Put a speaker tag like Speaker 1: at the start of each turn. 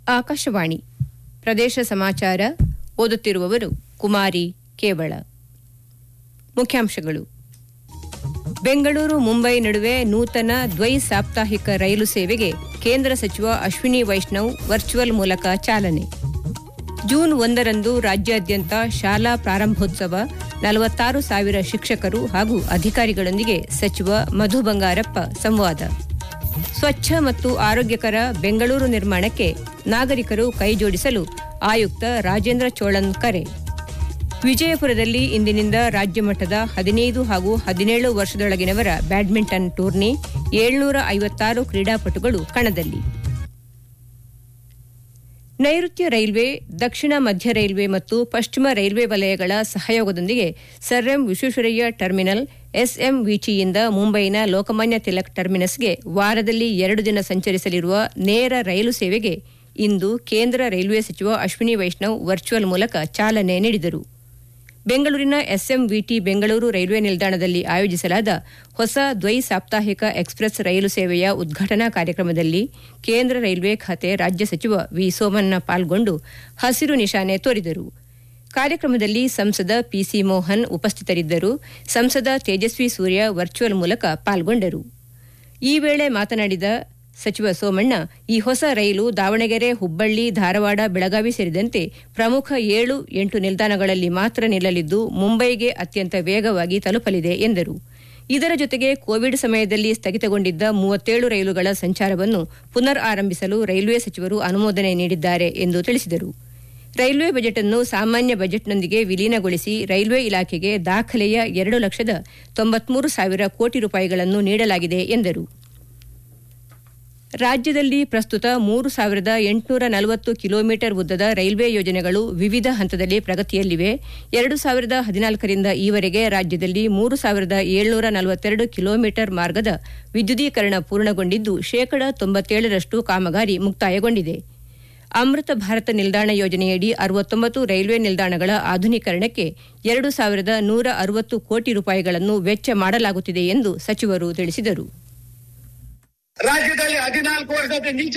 Speaker 1: ಆಕಾಶವಾಣಿ ಪ್ರದೇಶ ಸಮಾಚಾರ ಓದುತ್ತಿರುವವರು ಕುಮಾರಿ ಕೇವಳ ಮುಖ್ಯಾಂಶಗಳು ಬೆಂಗಳೂರು ಮುಂಬೈ ನಡುವೆ ನೂತನ ದ್ವೈ ಸಾಪ್ತಾಹಿಕ ರೈಲು ಸೇವೆಗೆ ಕೇಂದ್ರ ಸಚಿವ ಅಶ್ವಿನಿ ವೈಷ್ಣವ್ ವರ್ಚುವಲ್ ಮೂಲಕ ಚಾಲನೆ ಜೂನ್ ಒಂದರಂದು ರಾಜ್ಯಾದ್ಯಂತ ಶಾಲಾ ಪ್ರಾರಂಭೋತ್ಸವ ನಲವತ್ತಾರು ಸಾವಿರ ಶಿಕ್ಷಕರು ಹಾಗೂ ಅಧಿಕಾರಿಗಳೊಂದಿಗೆ ಸಚಿವ ಮಧು ಬಂಗಾರಪ್ಪ ಸಂವಾದ ಸ್ವಚ್ಛ ಮತ್ತು ಆರೋಗ್ಯಕರ ಬೆಂಗಳೂರು ನಿರ್ಮಾಣಕ್ಕೆ ನಾಗರಿಕರು ಕೈಜೋಡಿಸಲು ಆಯುಕ್ತ ರಾಜೇಂದ್ರ ಚೋಳನ್ ಕರೆ ವಿಜಯಪುರದಲ್ಲಿ ಇಂದಿನಿಂದ ರಾಜ್ಯಮಟ್ಟದ ಹದಿನೈದು ಹಾಗೂ ಹದಿನೇಳು ವರ್ಷದೊಳಗಿನವರ ಬ್ಯಾಡ್ಮಿಂಟನ್ ಟೂರ್ನಿ ಏಳ್ನೂರ ಐವತ್ತಾರು ಕ್ರೀಡಾಪಟುಗಳು ಕಣದಲ್ಲಿ ನೈಋತ್ಯ ರೈಲ್ವೆ ದಕ್ಷಿಣ ಮಧ್ಯ ರೈಲ್ವೆ ಮತ್ತು ಪಶ್ಚಿಮ ರೈಲ್ವೆ ವಲಯಗಳ ಸಹಯೋಗದೊಂದಿಗೆ ಸರ್ ಎಂ ವಿಶ್ವೇಶ್ವರಯ್ಯ ಟರ್ಮಿನಲ್ ಎಸ್ಎಂವಿಟಿಯಿಂದ ಮುಂಬೈನ ಲೋಕಮಾನ್ಯ ತಿಲಕ್ ಟರ್ಮಿನಸ್ಗೆ ವಾರದಲ್ಲಿ ಎರಡು ದಿನ ಸಂಚರಿಸಲಿರುವ ನೇರ ರೈಲು ಸೇವೆಗೆ ಇಂದು ಕೇಂದ್ರ ರೈಲ್ವೆ ಸಚಿವ ಅಶ್ವಿನಿ ವೈಷ್ಣವ್ ವರ್ಚುವಲ್ ಮೂಲಕ ಚಾಲನೆ ನೀಡಿದರು ಬೆಂಗಳೂರಿನ ಎಸ್ಎಂವಿಟಿ ಬೆಂಗಳೂರು ರೈಲ್ವೆ ನಿಲ್ದಾಣದಲ್ಲಿ ಆಯೋಜಿಸಲಾದ ಹೊಸ ದ್ವೈ ಸಾಪ್ತಾಹಿಕ ಎಕ್ಸ್ಪ್ರೆಸ್ ರೈಲು ಸೇವೆಯ ಉದ್ಘಾಟನಾ ಕಾರ್ಯಕ್ರಮದಲ್ಲಿ ಕೇಂದ್ರ ರೈಲ್ವೆ ಖಾತೆ ರಾಜ್ಯ ಸಚಿವ ವಿ ಸೋಮಣ್ಣ ಪಾಲ್ಗೊಂಡು ಹಸಿರು ನಿಶಾನೆ ತೋರಿದರು ಕಾರ್ಯಕ್ರಮದಲ್ಲಿ ಸಂಸದ ಪಿಸಿ ಮೋಹನ್ ಉಪಸ್ಥಿತರಿದ್ದರು ಸಂಸದ ತೇಜಸ್ವಿ ಸೂರ್ಯ ವರ್ಚುವಲ್ ಮೂಲಕ ಪಾಲ್ಗೊಂಡರು ಈ ವೇಳೆ ಮಾತನಾಡಿದ ಸಚಿವ ಸೋಮಣ್ಣ ಈ ಹೊಸ ರೈಲು ದಾವಣಗೆರೆ ಹುಬ್ಬಳ್ಳಿ ಧಾರವಾಡ ಬೆಳಗಾವಿ ಸೇರಿದಂತೆ ಪ್ರಮುಖ ಏಳು ಎಂಟು ನಿಲ್ದಾಣಗಳಲ್ಲಿ ಮಾತ್ರ ನಿಲ್ಲಲಿದ್ದು ಮುಂಬೈಗೆ ಅತ್ಯಂತ ವೇಗವಾಗಿ ತಲುಪಲಿದೆ ಎಂದರು ಇದರ ಜೊತೆಗೆ ಕೋವಿಡ್ ಸಮಯದಲ್ಲಿ ಸ್ಥಗಿತಗೊಂಡಿದ್ದ ಮೂವತ್ತೇಳು ರೈಲುಗಳ ಸಂಚಾರವನ್ನು ಪುನರ್ ಆರಂಭಿಸಲು ರೈಲ್ವೆ ಸಚಿವರು ಅನುಮೋದನೆ ನೀಡಿದ್ದಾರೆ ಎಂದು ತಿಳಿಸಿದರು ರೈಲ್ವೆ ಬಜೆಟ್ ಅನ್ನು ಸಾಮಾನ್ಯ ಬಜೆಟ್ನೊಂದಿಗೆ ವಿಲೀನಗೊಳಿಸಿ ರೈಲ್ವೆ ಇಲಾಖೆಗೆ ದಾಖಲೆಯ ಎರಡು ಲಕ್ಷದ ತೊಂಬತ್ಮೂರು ಸಾವಿರ ಕೋಟಿ ರೂಪಾಯಿಗಳನ್ನು ನೀಡಲಾಗಿದೆ ಎಂದರು ರಾಜ್ಯದಲ್ಲಿ ಪ್ರಸ್ತುತ ಮೂರು ಸಾವಿರದ ಎಂಟುನೂರ ನಲವತ್ತು ಕಿಲೋಮೀಟರ್ ಉದ್ದದ ರೈಲ್ವೆ ಯೋಜನೆಗಳು ವಿವಿಧ ಹಂತದಲ್ಲಿ ಪ್ರಗತಿಯಲ್ಲಿವೆ ಎರಡು ಸಾವಿರದ ಹದಿನಾಲ್ಕರಿಂದ ಈವರೆಗೆ ರಾಜ್ಯದಲ್ಲಿ ಮೂರು ಸಾವಿರದ ಏಳ್ನೂರ ನಲವತ್ತೆರಡು ಕಿಲೋಮೀಟರ್ ಮಾರ್ಗದ ವಿದ್ಯುದೀಕರಣ ಪೂರ್ಣಗೊಂಡಿದ್ದು ಶೇಕಡ ತೊಂಬತ್ತೇಳರಷ್ಟು ಕಾಮಗಾರಿ ಮುಕ್ತಾಯಗೊಂಡಿದೆ ಅಮೃತ ಭಾರತ ನಿಲ್ದಾಣ ಯೋಜನೆಯಡಿ ಅರವತ್ತೊಂಬತ್ತು ರೈಲ್ವೆ ನಿಲ್ದಾಣಗಳ ಆಧುನೀಕರಣಕ್ಕೆ ಎರಡು ಸಾವಿರದ ನೂರ ಅರವತ್ತು ಕೋಟಿ ರೂಪಾಯಿಗಳನ್ನು ವೆಚ್ಚ ಮಾಡಲಾಗುತ್ತಿದೆ ಎಂದು ಸಚಿವರು ತಿಳಿಸಿದರು
Speaker 2: ರಾಜ್ಯದಲ್ಲಿ ಹದಿನಾಲ್ಕು ವರ್ಷದ